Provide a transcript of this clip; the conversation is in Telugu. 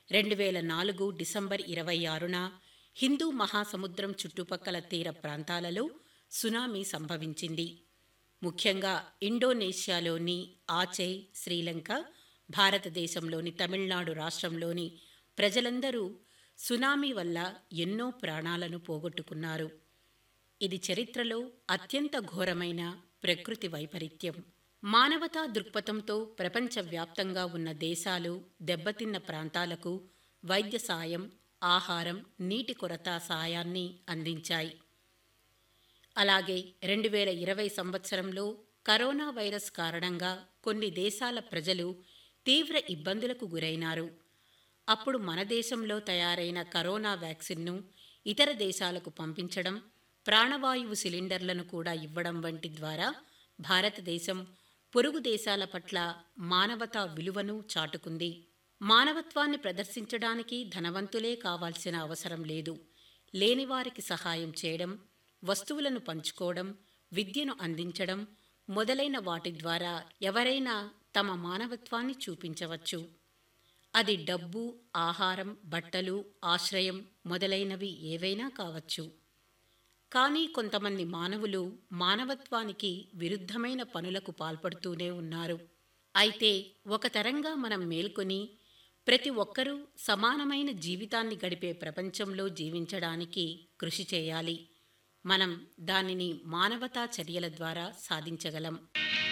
రెండు వేల నాలుగు డిసెంబర్ ఇరవై ఆరున హిందూ మహాసముద్రం చుట్టుపక్కల తీర ప్రాంతాలలో సునామీ సంభవించింది ముఖ్యంగా ఇండోనేషియాలోని ఆచై శ్రీలంక భారతదేశంలోని తమిళనాడు రాష్ట్రంలోని ప్రజలందరూ సునామీ వల్ల ఎన్నో ప్రాణాలను పోగొట్టుకున్నారు ఇది చరిత్రలో అత్యంత ఘోరమైన ప్రకృతి వైపరీత్యం మానవతా దృక్పథంతో ప్రపంచవ్యాప్తంగా ఉన్న దేశాలు దెబ్బతిన్న ప్రాంతాలకు వైద్య సాయం ఆహారం నీటి కొరత సాయాన్ని అందించాయి అలాగే రెండు వేల ఇరవై సంవత్సరంలో కరోనా వైరస్ కారణంగా కొన్ని దేశాల ప్రజలు తీవ్ర ఇబ్బందులకు గురైనారు అప్పుడు మన దేశంలో తయారైన కరోనా వ్యాక్సిన్ను ఇతర దేశాలకు పంపించడం ప్రాణవాయువు సిలిండర్లను కూడా ఇవ్వడం వంటి ద్వారా భారతదేశం పొరుగు దేశాల పట్ల మానవతా విలువను చాటుకుంది మానవత్వాన్ని ప్రదర్శించడానికి ధనవంతులే కావాల్సిన అవసరం లేదు లేనివారికి సహాయం చేయడం వస్తువులను పంచుకోవడం విద్యను అందించడం మొదలైన వాటి ద్వారా ఎవరైనా తమ మానవత్వాన్ని చూపించవచ్చు అది డబ్బు ఆహారం బట్టలు ఆశ్రయం మొదలైనవి ఏవైనా కావచ్చు కానీ కొంతమంది మానవులు మానవత్వానికి విరుద్ధమైన పనులకు పాల్పడుతూనే ఉన్నారు అయితే ఒక తరంగా మనం మేల్కొని ప్రతి ఒక్కరూ సమానమైన జీవితాన్ని గడిపే ప్రపంచంలో జీవించడానికి కృషి చేయాలి మనం దానిని మానవతా చర్యల ద్వారా సాధించగలం